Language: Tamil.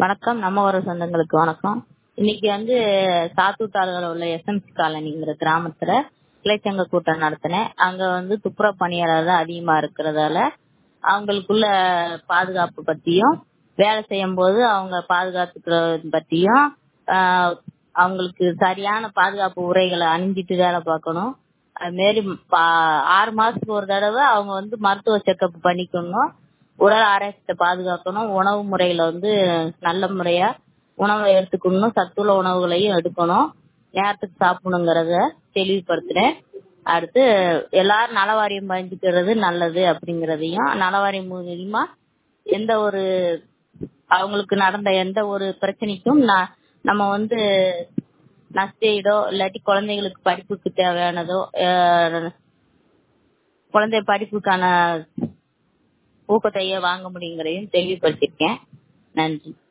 வணக்கம் நம்ம வர சொந்தங்களுக்கு வணக்கம் இன்னைக்கு வந்து சாத்தூர் தாலுகால உள்ள எஸ்எம்சி காலனிங்கிற கிராமத்துல கிளைச்சங்க கூட்டம் நடத்தினேன் அங்க வந்து துப்புரவு பணியாளர் தான் அதிகமா இருக்கிறதால அவங்களுக்குள்ள பாதுகாப்பு பத்தியும் வேலை செய்யும் போது அவங்க பாதுகாத்துக்கிறது பத்தியும் ஆஹ் அவங்களுக்கு சரியான பாதுகாப்பு உரைகளை அணிஞ்சிட்டு வேலை பார்க்கணும் அது மாரி பா- ஆறு மாசத்துக்கு ஒரு தடவை அவங்க வந்து மருத்துவ செக்கப் பண்ணிக்கணும் உடல் ஆரோக்கியத்தை பாதுகாக்கணும் உணவு முறையில வந்து நல்ல முறையா உணவை எடுத்துக்கணும் சத்துள்ள உணவுகளையும் எடுக்கணும் நேரத்துக்கு சாப்பிடணுங்கிறத தெளிவுபடுத்துறேன் அடுத்து எல்லாரும் நலவாரியம் பயந்துக்கிறது நல்லது அப்படிங்கறதையும் நலவாரியம் மூலியமா எந்த ஒரு அவங்களுக்கு நடந்த எந்த ஒரு பிரச்சனைக்கும் ந- நம்ம வந்து நஷ்டஈடோ இல்லாட்டி குழந்தைகளுக்கு படிப்புக்கு தேவையானதோ அஹ், குழந்தை படிப்புக்கான ஊக்கத்தொகையை வாங்க முடியுங்கிறதையும் தெளிவுபடுத்திருக்கேன் நன்றி